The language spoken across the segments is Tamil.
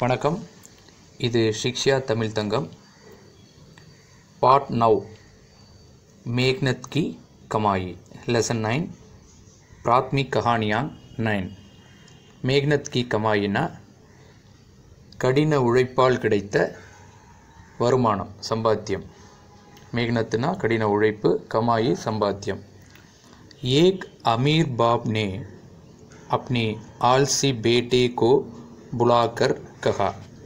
வணக்கம் இது ஷிக்ஷா தமிழ் தங்கம் பார்ட் நவ் மேக்னத் கி கமாயி லெசன் நைன் பிராத்மிக் கஹானியாங் நைன் மேக்னத் கி கமாயினா கடின உழைப்பால் கிடைத்த வருமானம் சம்பாத்தியம் மேக்னத்னா கடின உழைப்பு கமாயி சம்பாத்தியம் एक अमीर बाप ने अपने आलसी बेटे को बुलाकर कहा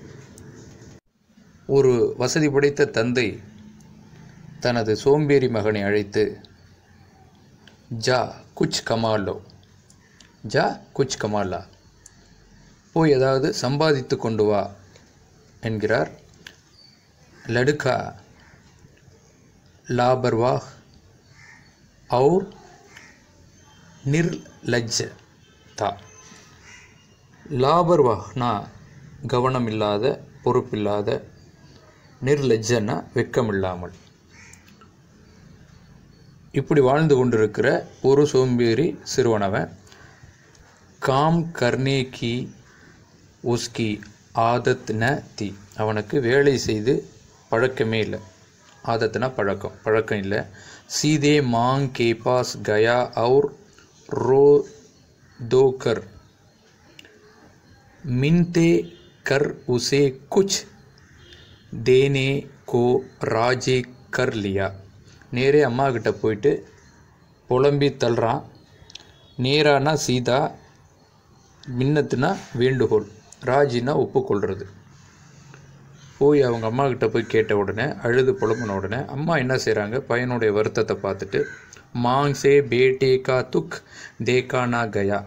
ஒரு வசதி படைத்த தந்தை தனது சோம்பேறி மகனை அழைத்து ஜா குச் கமாலோ ஜா குச் கமாலா போய் ஏதாவது சம்பாதித்து கொண்டு வா என்கிறார் லடுக்கா லாபர்வாஹ் और நிர்லஜ்ஜ தா லாபர்வாஹ்னா கவனம் இல்லாத பொறுப்பில்லாத நிர்லஜ்ஜன்னா வெக்கமில்லாமல் இப்படி வாழ்ந்து கொண்டிருக்கிற ஒரு சோம்பேறி சிறுவனவன் காம் கர்னே கி உஸ்கி ஆதத் ந தி அவனுக்கு வேலை செய்து பழக்கமே இல்லை ஆதத்னா பழக்கம் பழக்கம் இல்லை சீதே மாங் கே பாஸ் கயா और रो दो कर मिनते कर उसे कुछ देने को ராஜே கர் லியா நேரே அம்மா கிட்ட போயிட்டு புலம்பி தள்ளுறான் நேரானா சீதா மின்னத்துனா வேண்டுகோள் ராஜினா ஒப்புக்கொள்கிறது போய் அவங்க அம்மா கிட்ட போய் கேட்ட உடனே அழுது புலம்புன உடனே அம்மா என்ன செய்கிறாங்க பையனுடைய வருத்தத்தை பார்த்துட்டு मांग से बेटे का दुख देखा ना गया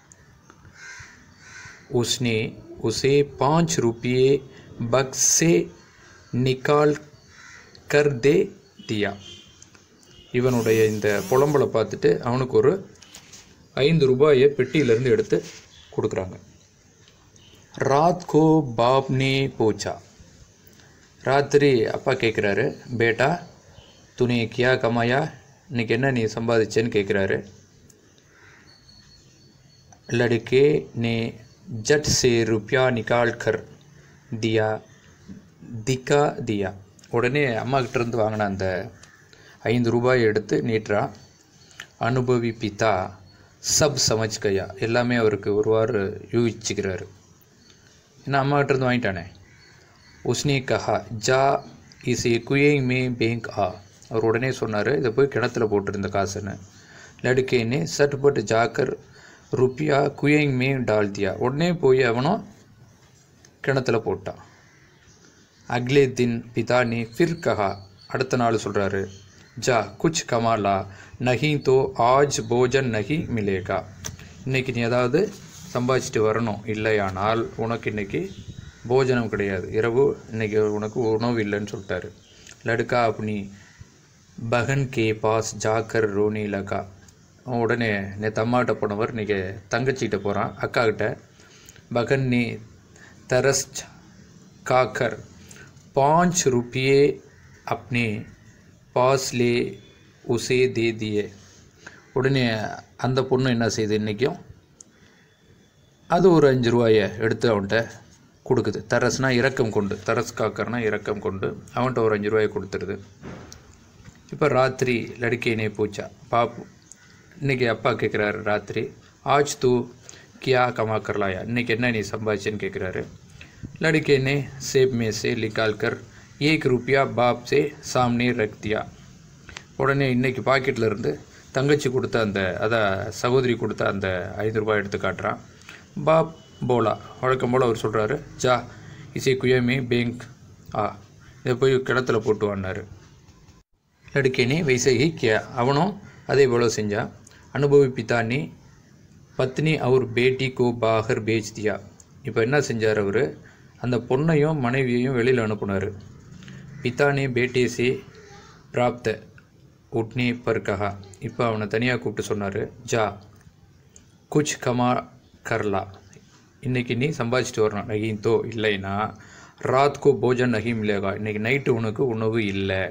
उसने उसे पाँच रुपये बक्स से निकाल कर दे दिया இவனுடைய இந்த புலம்பலை பார்த்துட்டு அவனுக்கு ஒரு ஐந்து ரூபாயை பெட்டியிலேருந்து எடுத்து கொடுக்குறாங்க ராத் கோ பாப் நே போச்சா ராத்திரி அப்பா கேட்குறாரு பேட்டா துணி கியா கமாயா இன்னைக்கு என்ன நீ சம்பாதிச்சேன்னு கேட்குறாரு लड़के ने जट से रुपया निकाल कर दिया दिखा दिया உடனே அம்மா கிட்டேருந்து வாங்கின அந்த ஐந்து ரூபாயை எடுத்து நீட்டுறான் அனுபவி பிதா சப் சமஜ் கயா எல்லாமே அவருக்கு ஒருவாறு யூகிச்சுக்கிறாரு ஏன்னா அம்மா கிட்டேருந்து வாங்கிட்டானே உஸ்னே கஹா ஜா இசே குயேங் மே பேங்க் ஆ அவர் உடனே சொன்னார் இதை போய் கிணத்துல போட்டிருந்த காசுன்னு லடுக்கேனே சட்பட் ஜாக்கர் ருப்பியா குயேங் மே டால் தியா உடனே போய் அவனும் கிணத்துல போட்டான் அக்லே தின் பிதா நே ஃபிர் கஹா அடுத்த நாள் சொல்கிறாரு ஜா குச் கமாலா நஹி தோ ஆஜ் போஜன் நஹி மிலேகா இன்னைக்கு நீ ஏதாவது சம்பாதிச்சுட்டு வரணும் இல்லையானால் உனக்கு இன்னைக்கு போஜனம் கிடையாது இரவு இன்னைக்கு உனக்கு உணவு இல்லைன்னு சொல்லிட்டாரு லடுக்கா அப்படி பகன் கே பாஸ் ஜாக்கர் ரோனி லகா அவன் உடனே நேற்று அம்மாகிட்ட போனவர் இன்றைக்கி தங்கச்சிக்கிட்ட போகிறான் அக்காக்கிட்ட பகன் நீ तरस खाकर पाँच रुपये अपने पास ले उसे दे दिए உடனே அந்த பொண்ணு என்ன செய்யுது இன்றைக்கும் அது ஒரு அஞ்சு ரூபாயை எடுத்து அவன்கிட்ட கொடுக்குது தரஸ்னா இரக்கம் கொண்டு தரஸ் காக்கர்னா இரக்கம் கொண்டு அவன்கிட்ட ஒரு அஞ்சு ரூபாயை கொடுத்துருது இப்போ ராத்திரி லடுக்கேனே பூச்சா பாப்பு இன்றைக்கி அப்பா கேட்குறாரு ராத்திரி ஆஜ் தூ கியா கமா கர்லாயா இன்றைக்கி என்ன நீ சம்பாதிச்சேன்னு கேட்குறாரு लड़के ने सेब में से निकाल कर एक रुपया बाप से सामने रख दिया உடனே இன்னைக்கு பாக்கெட்டில் இருந்து தங்கச்சி கொடுத்த அந்த அதான் சகோதரி கொடுத்த அந்த ஐந்து ரூபாய் எடுத்து காட்டுறான் பாப் போலா வழக்கம் போல் அவர் சொல்கிறாரு ஜா இசை குயமே பேங்க் ஆ இதை போய் கிணத்துல போட்டு வான்னாரு லடுக்கேனே வைசகி கியா அவனும் அதே போல் செஞ்சான் அனுபவி பித்தானி பத்னி அவர் பேட்டி கோ பாகர் பேச் தியா இப்போ என்ன செஞ்சார் அவர் அந்த பொண்ணையும் மனைவியையும் வெளியில் அனுப்புனார் பித்தானே பேட்டே சே பிராப்த உட்னே பர் கஹா இப்போ அவனை தனியாக கூப்பிட்டு சொன்னார் ஜா குச் கமா கர்லா இன்னைக்கு நீ சம்பாதிச்சிட்டு வரணும் நகின் தோ இல்லைன்னா ராத் கோ போஜன் நகி மிலேகா இன்னைக்கு நைட்டு உனக்கு உணவு இல்லை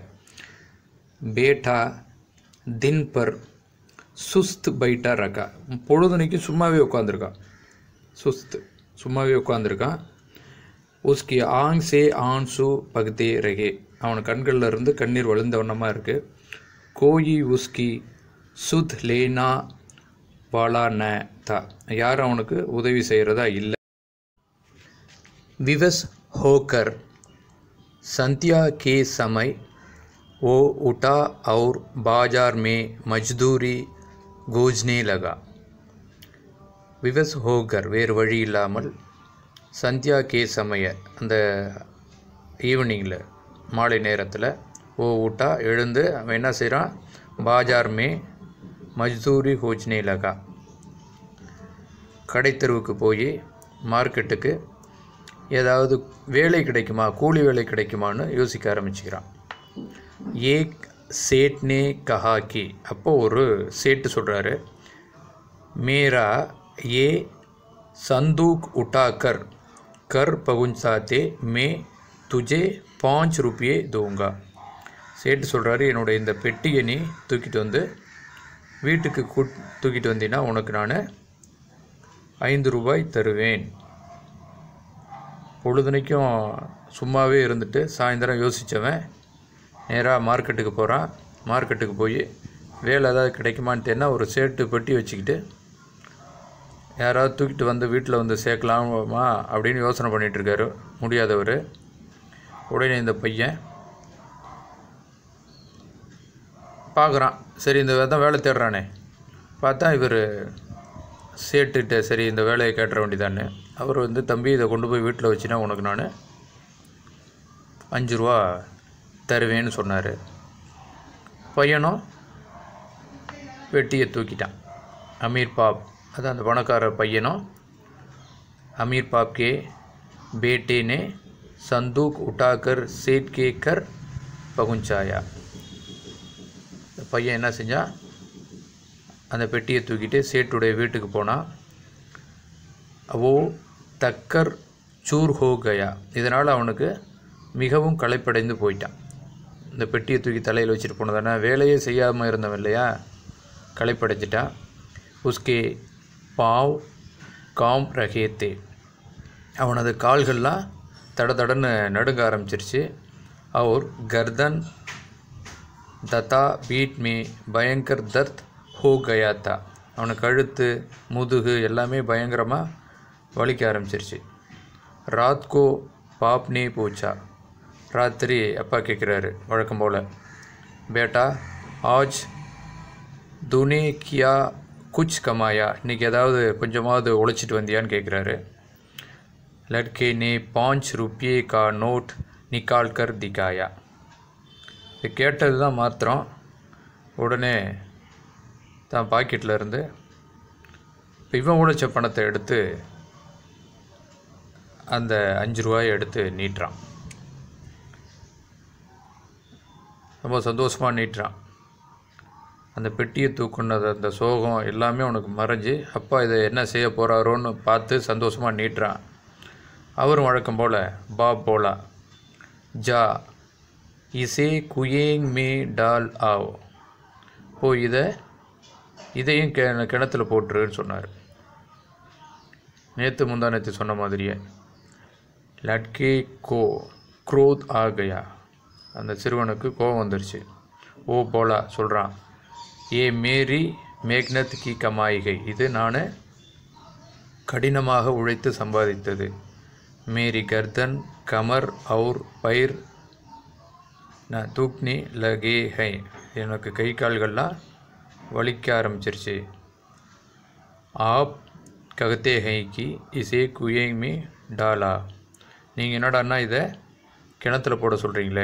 பேட்டா தின் பர் சுஸ்த் பைட்டா ரக்கா பொழுதுனைக்கு சும்மாவே உட்காந்துருக்கான் சுஸ்த் சும்மாவே உட்காந்துருக்கான் உஸ்கி ஆங் சே ஆன்சு பகுதே ரகே அவன் கண்களில் இருந்து கண்ணீர் வழிந்த வண்ணமாக இருக்குது கோயி உஸ்கி சுத் லேனா வாலா ந தா யாரும் அவனுக்கு உதவி செய்கிறதா இல்லை विवश होकर संध्या के समय वो उठा और बाजार में मजदूरी गूंजने लगा விவஸ் ஹோகர் வேறு வழி இல்லாமல் சந்தியா கே சமய அந்த ஈவினிங்கில் மாலை நேரத்தில் ஓ ஊட்டா எழுந்து அவன் என்ன செய்கிறான் பாஜார் மே மஜ்தூரி ஹோஜ்னே லகா கடைத்தெருவுக்கு போய் மார்க்கெட்டுக்கு ஏதாவது வேலை கிடைக்குமா கூலி வேலை கிடைக்குமான்னு யோசிக்க ஆரம்பிச்சுக்கிறான் ஏக் சேட்னே கஹாக்கி அப்போ ஒரு சேட்டு சொல்கிறாரு மேரா ஏ சந்தூக் உட்டாக்கர் கர் பகுஞ்சாத்தே மே துஜே பாஞ்ச் ருப்பியே தூங்கா சேட்டு சொல்கிறாரு என்னோட இந்த பெட்டியை நீ தூக்கிட்டு வந்து வீட்டுக்கு கூ தூக்கிட்டு வந்தீங்கன்னா உனக்கு நான் ஐந்து ரூபாய் தருவேன் பொழுதுனைக்கும் சும்மாவே இருந்துட்டு சாயந்தரம் யோசித்தவன் நேராக மார்க்கெட்டுக்கு போகிறான் மார்க்கெட்டுக்கு போய் வேலை ஏதாவது கிடைக்குமான்ட்டு ஒரு சேட்டு பெட்டி வச்சுக்கிட்டு யாராவது தூக்கிட்டு வந்து வீட்டில் வந்து சேர்க்கலாமா அப்படின்னு யோசனை பண்ணிகிட்டு இருக்காரு முடியாதவர் உடனே இந்த பையன் பார்க்குறான் சரி இந்த தான் வேலை தேடுறானே பார்த்தா இவர் சேட்டுகிட்ட சரி இந்த வேலையை கேட்டுற வேண்டியதானே அவர் வந்து தம்பி இதை கொண்டு போய் வீட்டில் வச்சுனா உனக்கு நான் அஞ்சு ரூபா தருவேன்னு சொன்னார் பையனும் வெட்டியை தூக்கிட்டான் அமீர் பாப் அதான் அந்த பணக்கார பையனும் அமீர் பாப் கே बेटे ने संदूक उठाकर सेठ के कर पहुंचाया இந்த பையன் என்ன செஞ்சான் அந்த பெட்டியை தூக்கிட்டு சேட்டுடைய வீட்டுக்கு போனான் ஓ தக்கர் சூர் ஹோ கயா இதனால் அவனுக்கு மிகவும் களைப்படைந்து போயிட்டான் இந்த பெட்டியை தூக்கி தலையில் வச்சுட்டு போனதானே வேலையே செய்யாமல் இருந்தவன் இல்லையா களைப்படைஞ்சிட்டான் உஸ்கே பாவ் காம் ரகேத்தே அவனது கால்கள்லாம் தட தடன்னு நடுங்க ஆரம்பிச்சிருச்சு அவர் கர்தன் தத்தா பீட் மே பயங்கர் தர்த் ஹோ கயாத்தா அவனுக்கு கழுத்து முதுகு எல்லாமே பயங்கரமாக வலிக்க ஆரம்பிச்சிருச்சு ராத்கோ பாப்னே போச்சா ராத்திரி அப்பா கேட்குறாரு வழக்கம் போல் பேட்டா ஆஜ் துனே கியா குச் கமாயா இன்றைக்கி ஏதாவது கொஞ்சமாவது உழைச்சிட்டு வந்தியான்னு கேட்குறாரு लड़के ने पाँच रुपये का नोट निकाल कर दिखाया இது கேட்டது தான் மாத்திரம் உடனே தான் பாக்கெட்டில் இருந்து இப்போ இவன் உழைச்ச பணத்தை எடுத்து அந்த அஞ்சு ரூபாயை எடுத்து நீட்டுறான் ரொம்ப சந்தோஷமாக நீட்டுறான் அந்த பெட்டியை தூக்குனது அந்த சோகம் எல்லாமே உனக்கு மறைஞ்சு அப்பா இதை என்ன செய்ய போகிறாரோன்னு பார்த்து சந்தோஷமாக நீட்டுறான் அவரும் வழக்கம் போல் பாப் போலா ஜா இசே குயேங் மே டால் ஆவ் ஓ இதை இதையும் கி கிணத்துல போட்டுருன்னு சொன்னார் நேற்று முந்தா நேற்று சொன்ன மாதிரியே லட்கே கோ குரோத் ஆ கயா அந்த சிறுவனுக்கு கோபம் வந்துருச்சு ஓ போலா சொல்கிறான் ஏ மேரி மேக்னத் கி கமாயிகை இது நான் கடினமாக உழைத்து சம்பாதித்தது मेरी गर्दन कमर और पैर நான் தூக்னி லகே ஹை எனக்கு கை கால்கள்லாம் வலிக்க ஆரம்பிச்சிருச்சு ஆப் ககத்தே ஹை கி இசே குயேங் மீ டாலா நீங்கள் என்னடான்னா இதை கிணத்துல போட சொல்கிறீங்களே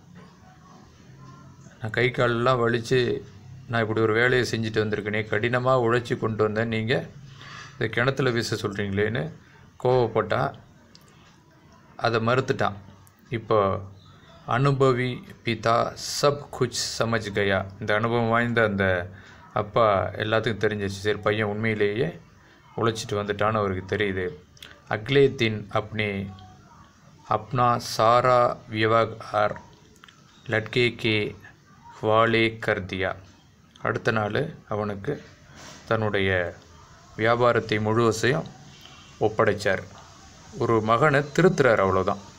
நான் கை காலெல்லாம் வலித்து நான் இப்படி ஒரு வேலையை செஞ்சுட்டு வந்திருக்கேனே கடினமாக உழைச்சி கொண்டு வந்தேன் நீங்கள் இதை கிணத்துல வீச சொல்கிறீங்களேன்னு கோவப்பட்டான் அதை மறுத்துட்டான் இப்போ அனுபவி பிதா சப் குச் சமஜ் கயா இந்த அனுபவம் வாய்ந்த அந்த அப்பா எல்லாத்துக்கும் தெரிஞ்சிச்சு சரி பையன் உண்மையிலேயே உழைச்சிட்டு வந்துட்டான்னு அவருக்கு தெரியுது அக்லே தின் அப்னே அப்னா சாரா வியவகார் லட்கே கே வாலே கர்தியா அடுத்த நாள் அவனுக்கு தன்னுடைய வியாபாரத்தை முழுவசையும் ஒப்படைச்சார் ஒரு மகனை திருத்துறாரு அவ்வளோதான்